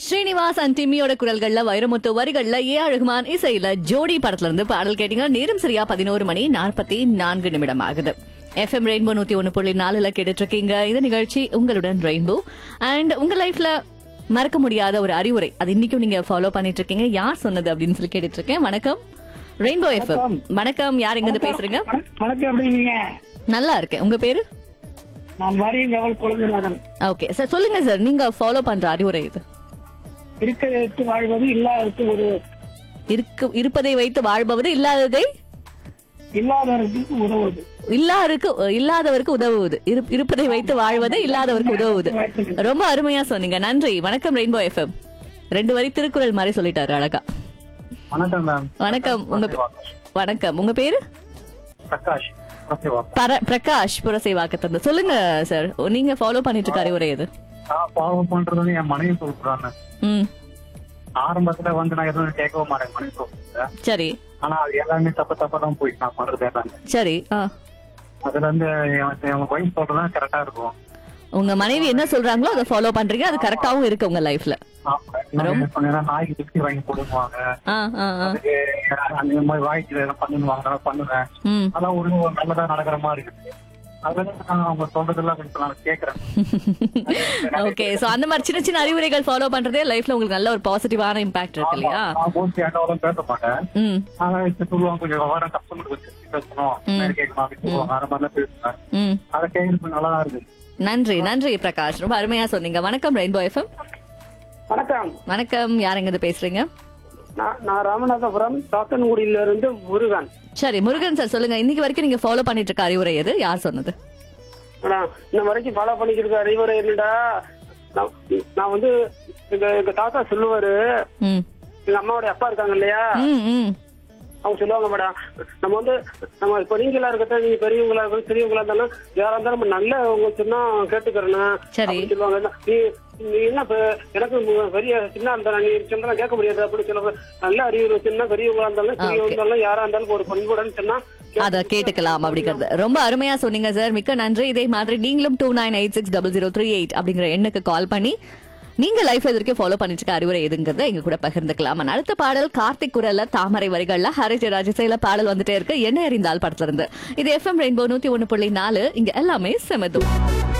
Srinivas and டிம்மியோட குரல்கள்ல வைரமுத்து வரிகள்ல ஏ அழகுமான் இசையில ஜோடி படத்துல இருந்து பாடல் கேட்டீங்க நேரம் சரியா பதினோரு மணி நாற்பத்தி நான்கு நிமிடம் ஆகுது எஃப்எம் ரெயின்போ நூத்தி ஒன்னு புள்ளி நாலுல கேட்டுட்டு இருக்கீங்க இந்த நிகழ்ச்சி உங்களுடன் ரெயின்போ அண்ட் உங்க லைஃப்ல மறக்க முடியாத ஒரு அறிவுரை அது இன்னைக்கும் நீங்க ஃபாலோ பண்ணிட்டு இருக்கீங்க யார் சொன்னது அப்படின்னு சொல்லி கேட்டுட்டு இருக்கேன் வணக்கம் ரெயின்போ எஃப்எம் வணக்கம் யார் எங்க இருந்து பேசுறீங்க வணக்கம் எப்படி இருக்கீங்க நல்லா இருக்கேன் உங்க பேரு நான் வரையும் கவல் குழந்தைநாதன் ஓகே சார் சொல்லுங்க சார் நீங்க ஃபாலோ பண்ற அறிவுரை இது இருக்கிறதற்கு வாழ்வது இல்லாததற்கு ஒரு இருக்கு இருப்பதை வைத்து வாழ்பவது இல்லாததை இல்லாதவருக்கு உதவுவது இல்லாருக்கு இல்லாதவருக்கு உதவுவது இரு- இருப்பதை வைத்து வாழ்வது இல்லாதவருக்கு உதவுவது ரொம்ப அருமையா சொன்னீங்க நன்றி வணக்கம் ரெயின்போ எஃப்எம் ரெண்டு வரி திருக்குறள் மாதிரி சொல்லிட்டாரு அழகா வணக்கம் மேம் வணக்கம் உங்க வணக்கம் உங்க பேரு பிரகாஷ் ஓகேவா பர- பிரகாஷ் புரசைவாக்கத்தந்து சொல்லுங்க சார் நீங்க ஃபாலோ பண்ணிட்டு இருக்க அறிவுரை எது நான் ஃபாலோ பண்றது வந்து என் மனைவி சொல்றாங்க ம் ஆரம்பத்துல வந்து நான் எதுவும் கேட்கவும் மாட்டேன் மனைவி சொல்றேன் சரி ஆனா அது எல்லாமே தப்பு தப்பா தான் போயிட்டு நான் பண்றது எல்லாமே சரி ஆ அதுல இருந்து என் என் ஒய்ஃப் சொல்றதுதான் கரெக்டா இருக்கும் உங்க மனைவி என்ன சொல்றாங்களோ அதை ஃபாலோ பண்றீங்க அது கரெக்டாவும் இருக்கு உங்க லைஃப்ல ஆமா. என்ன சொன்னீங்கன்னா நாய்க்கு பிஸ்கி வாங்கி கொடுக்குவாங்க ஆ ஆ ஆ அதுக்கு அந்த மாதிரி வாய்க்கு எல்லாம் பண்ணுவாங்க நான் பண்ணுவேன் ம் அதான் ஒரு ஒரு நல்லதா நடக்கிற மாதிரி இருக்கு அதுல நான் அவங்க சொல்றதெல்லாம் கொஞ்சம் நான் கேட்கறேன் ஓகே சோ அந்த மாதிரி சின்ன சின்ன அறிவுரைகள் ஃபாலோ பண்றதே லைஃப்ல உங்களுக்கு நல்ல ஒரு பாசிட்டிவான இம்பாக்ட் இருக்கு இல்லையா நான் மோஸ்ட்லி அண்ணாவெல்லாம் பேச மாட்டேன் ம் ஆனா இப்ப சொல்லுவாங்க கொஞ்சம் வர கஸ்டமர் வச்சு பேசணும் நேரம் கேட்கணும் அப்படின்னு சொல்லுவாங்க அந்த மாதிரிலாம் பேசுவேன் ம் அதை கேட்கறது நல்லா தான் இருக்கு நன்றி நன்றி பிரகாஷ் ரொம்ப அருமையா சொன்னீங்க வணக்கம் ரெயின்போ எஃப்எம் வணக்கம் வணக்கம் யார் எங்க இருந்து பேசுறீங்க நான் நான் ராமநாதபுரம் சாத்தன்குடியில இருந்து முருகன் சரி முருகன் சார் சொல்லுங்க இன்னைக்கு வரைக்கும் நீங்க ஃபாலோ பண்ணிட்டு இருக்க அறிவுரை எது யார் சொன்னது நான் இந்த வரைக்கும் ஃபாலோ பண்ணிக்கிட்டு இருக்க அறிவுரை என்னடா நான் நான் வந்து எங்க எங்க தாத்தா சொல்லுவாரு ம் எங்க அம்மாவோட அப்பா இருக்காங்க இல்லையா ம் ம் அவங்க சொல்லுவாங்க மேடம் நம்ம வந்து நம்ம பெரியவங்களா இருக்கட்டும் நீங்க பெரியவங்களா இருக்கட்டும் பெரியவங்களா இருந்தாலும் யாரா இருந்தாலும் நம்ம நல்ல உங்க சொன்னா கேட்டுக்கிறேன் சரி. அப்படின்னு சொல்லுவாங்க நீ நீ என்ன பெ- எனக்கு மு- பெரிய சின்ன இருந்தா நீ சொன்னா கேட்க முடியாது அப்படின்னு சொல்லுவாங்க நல்ல அறிவு சின்ன பெரியவங்களா இருந்தாலும் பெரியவங்க இருந்தாலும் யாரா இருந்தாலும் ஒரு பண்புடன் சொன்னா அத கேட்டுக்கலாம் அப்படிங்கறது ரொம்ப அருமையா சொன்னீங்க சார் மிக்க நன்றி இதே மாதிரி நீங்களும் two nine eight six double zero three eight அப்படிங்கிற எண்ணுக்கு கால் பண்ணி நீங்க லைஃப் எதற்கும் ஃபாலோ பண்ணிட்டு இருக்க அறிவுரை எதுங்கிறத எங்க கூட பகிர்ந்துக்கலாம் And அடுத்த பாடல் கார்த்திக் குரல்ல தாமரை வரிகள்ல ஹரிஜராஜ் இசையில பாடல் வந்துட்டே இருக்கு என்ன அறிந்தால் படத்துல இருந்து இது எஃப்எம் ரெயின்போ நூத்தி ஒண்ணு புள்ளி நாலு இங்க எல்லாமே செமதும்